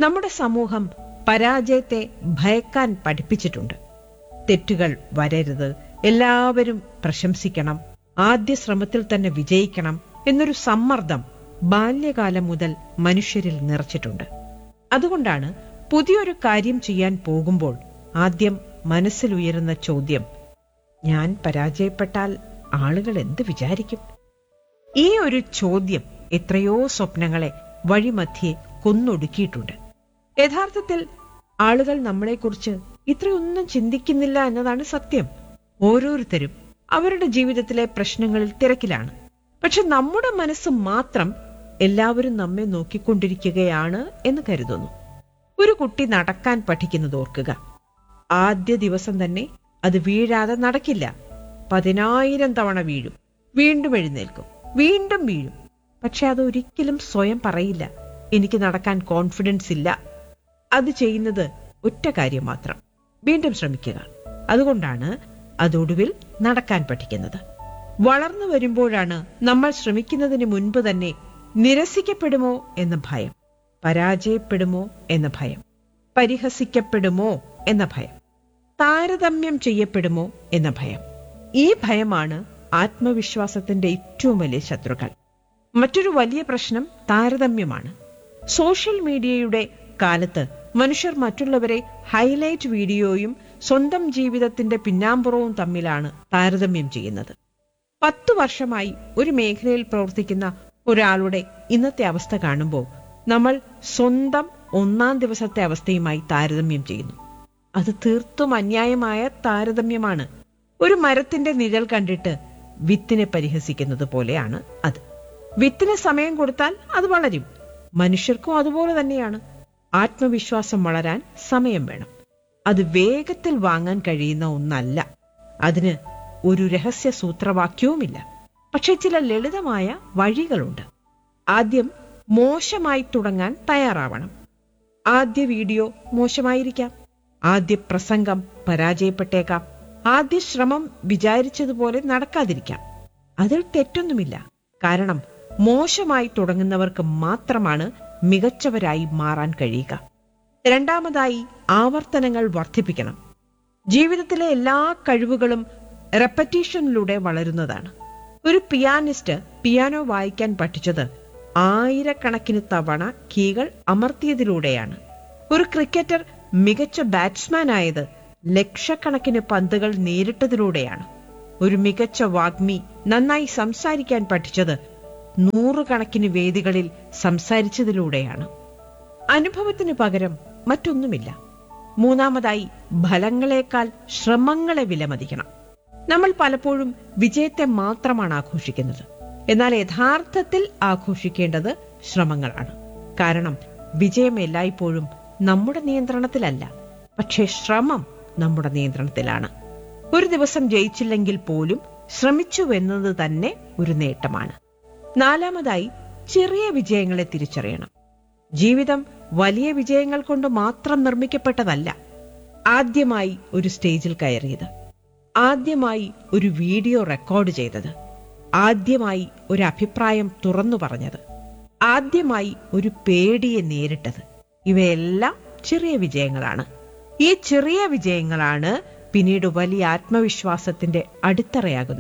നമ്മുടെ സമൂഹം പരാജയത്തെ ഭയക്കാൻ പഠിപ്പിച്ചിട്ടുണ്ട് തെറ്റുകൾ വരരുത് എല്ലാവരും പ്രശംസിക്കണം ആദ്യ ശ്രമത്തിൽ തന്നെ വിജയിക്കണം എന്നൊരു സമ്മർദ്ദം ബാല്യകാലം മുതൽ മനുഷ്യരിൽ നിറച്ചിട്ടുണ്ട് അതുകൊണ്ടാണ് പുതിയൊരു കാര്യം ചെയ്യാൻ പോകുമ്പോൾ ആദ്യം മനസ്സിലുയരുന്ന ചോദ്യം ഞാൻ പരാജയപ്പെട്ടാൽ ആളുകൾ എന്ത് വിചാരിക്കും ഈ ഒരു ചോദ്യം എത്രയോ സ്വപ്നങ്ങളെ വഴിമധ്യേ കൊന്നൊടുക്കിയിട്ടുണ്ട് യഥാർത്ഥത്തിൽ ആളുകൾ നമ്മളെക്കുറിച്ച് ഇത്രയൊന്നും ചിന്തിക്കുന്നില്ല എന്നതാണ് സത്യം ഓരോരുത്തരും അവരുടെ ജീവിതത്തിലെ പ്രശ്നങ്ങളിൽ തിരക്കിലാണ് പക്ഷെ നമ്മുടെ മനസ്സ് മാത്രം എല്ലാവരും നമ്മെ നോക്കിക്കൊണ്ടിരിക്കുകയാണ് എന്ന് കരുതുന്നു ഒരു കുട്ടി നടക്കാൻ പഠിക്കുന്നത് ഓർക്കുക ആദ്യ ദിവസം തന്നെ അത് വീഴാതെ നടക്കില്ല പതിനായിരം തവണ വീഴും വീണ്ടും എഴുന്നേൽക്കും വീണ്ടും വീഴും പക്ഷെ അത് ഒരിക്കലും സ്വയം പറയില്ല എനിക്ക് നടക്കാൻ കോൺഫിഡൻസ് ഇല്ല അത് ചെയ്യുന്നത് ഒറ്റ കാര്യം മാത്രം വീണ്ടും ശ്രമിക്കുക അതുകൊണ്ടാണ് അതൊടുവിൽ നടക്കാൻ പഠിക്കുന്നത് വളർന്നു വരുമ്പോഴാണ് നമ്മൾ ശ്രമിക്കുന്നതിന് മുൻപ് തന്നെ നിരസിക്കപ്പെടുമോ എന്ന ഭയം പരാജയപ്പെടുമോ എന്ന ഭയം പരിഹസിക്കപ്പെടുമോ എന്ന ഭയം താരതമ്യം ചെയ്യപ്പെടുമോ എന്ന ഭയം ഈ ഭയമാണ് ആത്മവിശ്വാസത്തിന്റെ ഏറ്റവും വലിയ ശത്രുക്കൾ മറ്റൊരു വലിയ പ്രശ്നം താരതമ്യമാണ് സോഷ്യൽ മീഡിയയുടെ കാലത്ത് മനുഷ്യർ മറ്റുള്ളവരെ ഹൈലൈറ്റ് വീഡിയോയും സ്വന്തം ജീവിതത്തിന്റെ പിന്നാമ്പുറവും തമ്മിലാണ് താരതമ്യം ചെയ്യുന്നത് പത്തു വർഷമായി ഒരു മേഖലയിൽ പ്രവർത്തിക്കുന്ന ഒരാളുടെ ഇന്നത്തെ അവസ്ഥ കാണുമ്പോൾ നമ്മൾ സ്വന്തം ഒന്നാം ദിവസത്തെ അവസ്ഥയുമായി താരതമ്യം ചെയ്യുന്നു അത് തീർത്തും അന്യായമായ താരതമ്യമാണ് ഒരു മരത്തിന്റെ നിഴൽ കണ്ടിട്ട് വിത്തിനെ പരിഹസിക്കുന്നത് പോലെയാണ് അത് വിത്തിന് സമയം കൊടുത്താൽ അത് വളരും മനുഷ്യർക്കും അതുപോലെ തന്നെയാണ് ആത്മവിശ്വാസം വളരാൻ സമയം വേണം അത് വേഗത്തിൽ വാങ്ങാൻ കഴിയുന്ന ഒന്നല്ല അതിന് ഒരു രഹസ്യ സൂത്രവാക്യവുമില്ല പക്ഷെ ചില ലളിതമായ വഴികളുണ്ട് ആദ്യം മോശമായി തുടങ്ങാൻ തയ്യാറാവണം ആദ്യ വീഡിയോ മോശമായിരിക്കാം ആദ്യ പ്രസംഗം പരാജയപ്പെട്ടേക്കാം ആദ്യ ശ്രമം വിചാരിച്ചതുപോലെ നടക്കാതിരിക്കാം അതിൽ തെറ്റൊന്നുമില്ല കാരണം മോശമായി തുടങ്ങുന്നവർക്ക് മാത്രമാണ് മികച്ചവരായി മാറാൻ കഴിയുക രണ്ടാമതായി ആവർത്തനങ്ങൾ വർദ്ധിപ്പിക്കണം ജീവിതത്തിലെ എല്ലാ കഴിവുകളും റെപ്പറ്റീഷനിലൂടെ വളരുന്നതാണ് ഒരു പിയാനിസ്റ്റ് പിയാനോ വായിക്കാൻ പഠിച്ചത് ആയിരക്കണക്കിന് തവണ കീകൾ അമർത്തിയതിലൂടെയാണ് ഒരു ക്രിക്കറ്റർ മികച്ച ബാറ്റ്സ്മാൻ ആയത് ലക്ഷക്കണക്കിന് പന്തുകൾ നേരിട്ടതിലൂടെയാണ് ഒരു മികച്ച വാഗ്മി നന്നായി സംസാരിക്കാൻ പഠിച്ചത് നൂറുകണക്കിന് വേദികളിൽ സംസാരിച്ചതിലൂടെയാണ് അനുഭവത്തിന് പകരം മറ്റൊന്നുമില്ല മൂന്നാമതായി ഫലങ്ങളെക്കാൾ ശ്രമങ്ങളെ വിലമതിക്കണം നമ്മൾ പലപ്പോഴും വിജയത്തെ മാത്രമാണ് ആഘോഷിക്കുന്നത് എന്നാൽ യഥാർത്ഥത്തിൽ ആഘോഷിക്കേണ്ടത് ശ്രമങ്ങളാണ് കാരണം വിജയം എല്ലായ്പ്പോഴും നമ്മുടെ നിയന്ത്രണത്തിലല്ല പക്ഷേ ശ്രമം നമ്മുടെ നിയന്ത്രണത്തിലാണ് ഒരു ദിവസം ജയിച്ചില്ലെങ്കിൽ പോലും ശ്രമിച്ചു എന്നത് തന്നെ ഒരു നേട്ടമാണ് നാലാമതായി ചെറിയ വിജയങ്ങളെ തിരിച്ചറിയണം ജീവിതം വലിയ വിജയങ്ങൾ കൊണ്ട് മാത്രം നിർമ്മിക്കപ്പെട്ടതല്ല ആദ്യമായി ഒരു സ്റ്റേജിൽ കയറിയത് ആദ്യമായി ഒരു വീഡിയോ റെക്കോർഡ് ചെയ്തത് ആദ്യമായി ഒരു അഭിപ്രായം തുറന്നു പറഞ്ഞത് ആദ്യമായി ഒരു പേടിയെ നേരിട്ടത് ഇവയെല്ലാം ചെറിയ വിജയങ്ങളാണ് ഈ ചെറിയ വിജയങ്ങളാണ് പിന്നീട് വലിയ ആത്മവിശ്വാസത്തിന്റെ അടിത്തറയാകുന്നത്